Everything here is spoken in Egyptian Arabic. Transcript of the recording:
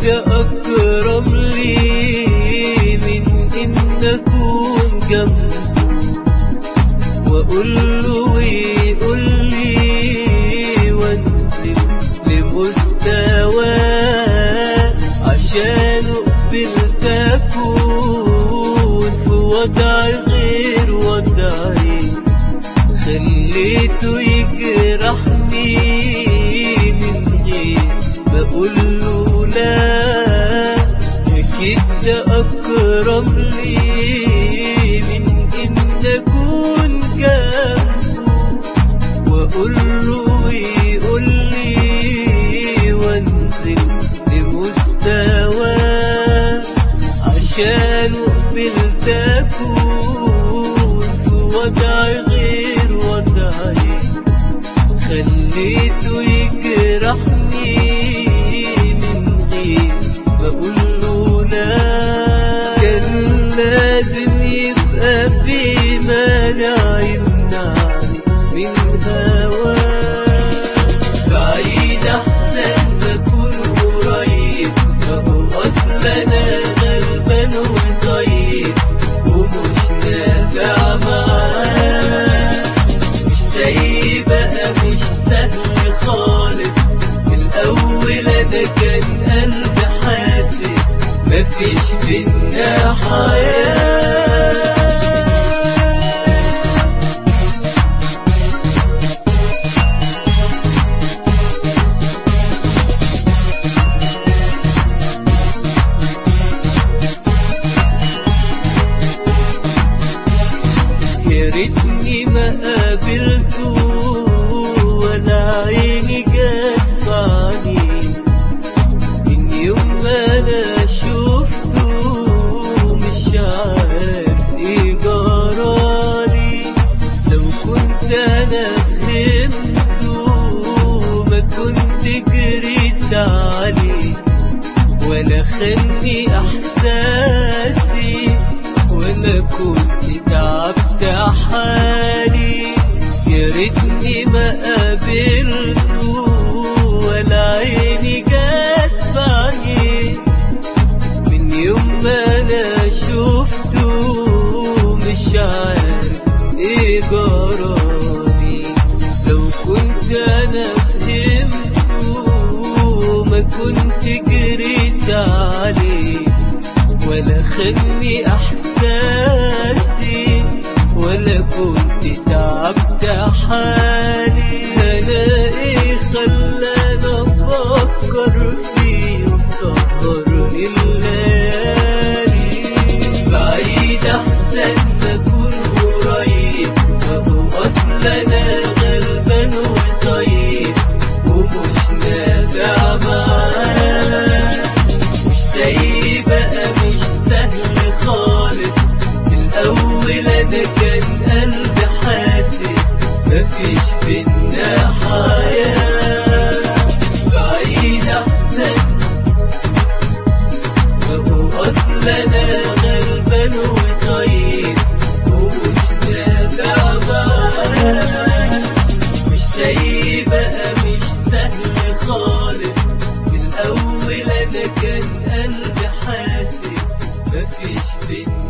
ده أكرم لي من إن أكون جنبه وأقول له ويقول لي وانزل لمستواه عشان قبلت أكون في وضع غير وضعي خليته يجرحني من غير ما اقول له لا اكيد ده اكرم لي من ان اكون جنبه واقول له ويقول لي وانزل لمستواه عشان قبلت اكون في وضع غير وضعي خليته يجرحني من غير ما اقول له لا كان لازم يبقى في مانع يمنعني من هواه بعيد احسن ما اكون قريب ما هو اصل انا غلبان وطيب ومش نافع معاه مش زي بقى مش سهل خالص في الاول انا كان قلبي حاسس مفيش بينا حياه يا ريتني ما قابلته ولا عيني جت في عيني من يوم ما انا شفته مش عارف ايه جرالي لو كنت انا فهمته ما كنت جريت عليه ولا خلني احساسي ولا كنت تعبت حالي يا ريتني ما قابلته ولا عيني جت في عينيه من يوم ما انا شفته مش عارف ايه جرالي لو كنت انا فهمته ما كنت جريت عليه ولا خدني احساسي ولا كنت تعبت حالي انا ايه خلاني افكر فيه وسهرني الليالي بعيد احسن ما اكون قريب ما هو اصل انا غلبان وطيب ومش نافع معاه مش زي بقى مش سهل خالص في الاول انا كان قلبي حاسس مفيش بينا حياه بعيد احسن ما هو اصل انا غلبان وطيب ومش نافع معاه مش زي بقى مش سهل خالص في الاول انا كان قلبي حاسس مفيش بينا